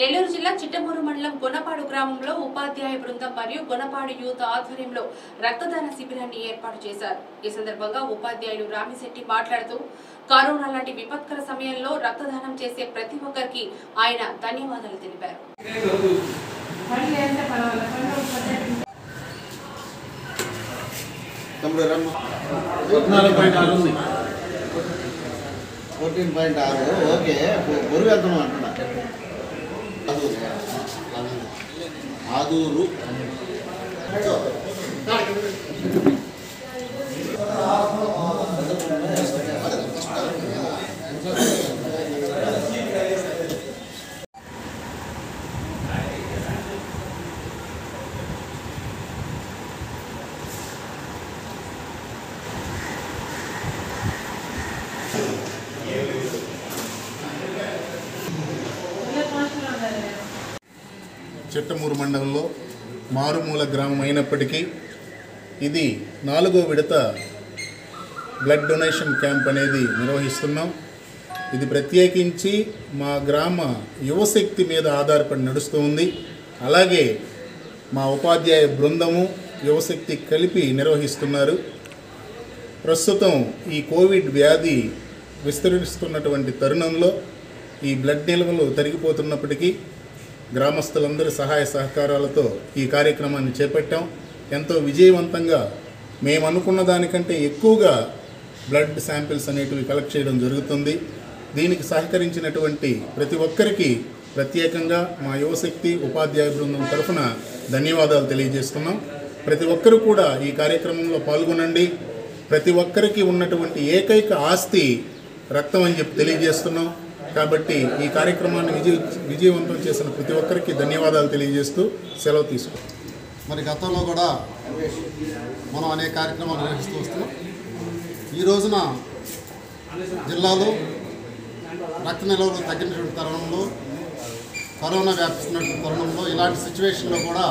నెల్లూరు జిల్లా చిట్టమూరు మండలం గొనపాడు గ్రామంలో ఉపాధ్యాయ బృందం మరియు గొనపాడు యూత్ ఆధ్వర్యంలో రక్తదాన శిబిరాన్ని ఏర్పాటు చేశారు ఈ సందర్భంగా ఉపాధ్యాయులు రామిశెట్టి మాట్లాడుతూ కరోనా లాంటి విపత్కర సమయంలో రక్తదానం చేసే ప్రతి ఒక్కరికి ఆయన ధన్యవాదాలు తెలిపారు తమ్ముడు రమ్మ పద్నాలుగు పాయింట్ ఆరు ఉంది ఫోర్టీన్ పాయింట్ ఆరు ఓకే బొ- బొరుగు వెళ్తున్నాం అంటున్నా ఆదూరు ఆదూరు చిట్టమూరు మండలంలో మారుమూల గ్రామం అయినప్పటికీ ఇది నాలుగో విడత బ్లడ్ డొనేషన్ క్యాంప్ అనేది నిర్వహిస్తున్నాం ఇది ప్రత్యేకించి మా గ్రామ యువశక్తి మీద ఆధారపడి నడుస్తూ ఉంది అలాగే మా ఉపాధ్యాయ బృందము యువశక్తి కలిపి నిర్వహిస్తున్నారు ప్రస్తుతం ఈ కోవిడ్ వ్యాధి విస్తరిస్తున్నటువంటి తరుణంలో ఈ బ్లడ్ నిల్వలు తరిగిపోతున్నప్పటికీ గ్రామస్తులందరి సహాయ సహకారాలతో ఈ కార్యక్రమాన్ని చేపట్టాం ఎంతో విజయవంతంగా మేము అనుకున్న దానికంటే ఎక్కువగా బ్లడ్ శాంపిల్స్ అనేటివి కలెక్ట్ చేయడం జరుగుతుంది దీనికి సహకరించినటువంటి ప్రతి ఒక్కరికి ప్రత్యేకంగా మా యువశక్తి ఉపాధ్యాయ బృందం తరఫున ధన్యవాదాలు తెలియజేస్తున్నాం ప్రతి ఒక్కరు కూడా ఈ కార్యక్రమంలో పాల్గొనండి ప్రతి ఒక్కరికి ఉన్నటువంటి ఏకైక ఆస్తి రక్తం అని చెప్పి తెలియజేస్తున్నాం కాబట్టి ఈ కార్యక్రమాన్ని విజయ విజయవంతం చేసిన ప్రతి ఒక్కరికి ధన్యవాదాలు తెలియజేస్తూ సెలవు తీసుకుంటాం మరి గతంలో కూడా మనం అనేక కార్యక్రమాలు నిర్వహిస్తూ వస్తున్నాం ఈ రోజున జిల్లాలో రక్త నిల్వలు తగ్గినటువంటి తరుణంలో కరోనా వ్యాపిస్తున్నటువంటి తరుణంలో ఇలాంటి సిచ్యువేషన్లో కూడా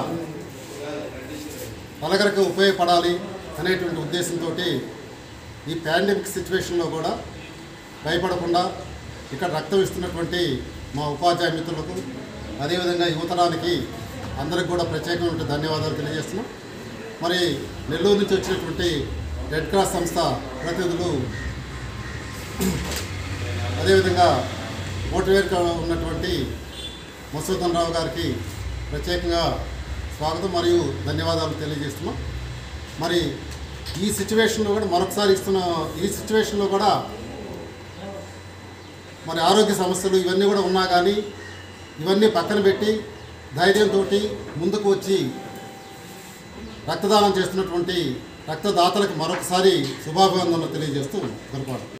పలకరకు ఉపయోగపడాలి అనేటువంటి ఉద్దేశంతో ఈ పాండమిక్ సిచ్యువేషన్లో కూడా భయపడకుండా ఇక్కడ రక్తం ఇస్తున్నటువంటి మా ఉపాధ్యాయ మిత్రులకు అదేవిధంగా యువతరానికి అందరికి కూడా ప్రత్యేకమైన ధన్యవాదాలు తెలియజేస్తున్నాం మరి నెల్లూరు నుంచి వచ్చినటువంటి రెడ్ క్రాస్ సంస్థ ప్రతినిధులు అదేవిధంగా మోటివేట్గా ఉన్నటువంటి మసూదన్ రావు గారికి ప్రత్యేకంగా స్వాగతం మరియు ధన్యవాదాలు తెలియజేస్తున్నాం మరి ఈ సిచ్యువేషన్లో కూడా మరొకసారి ఇస్తున్న ఈ సిచ్యువేషన్లో కూడా మరి ఆరోగ్య సమస్యలు ఇవన్నీ కూడా ఉన్నా కానీ ఇవన్నీ పక్కన పెట్టి ధైర్యంతో ముందుకు వచ్చి రక్తదానం చేస్తున్నటువంటి రక్తదాతలకు మరొకసారి శుభాభివందనలు తెలియజేస్తూ పొరపాటు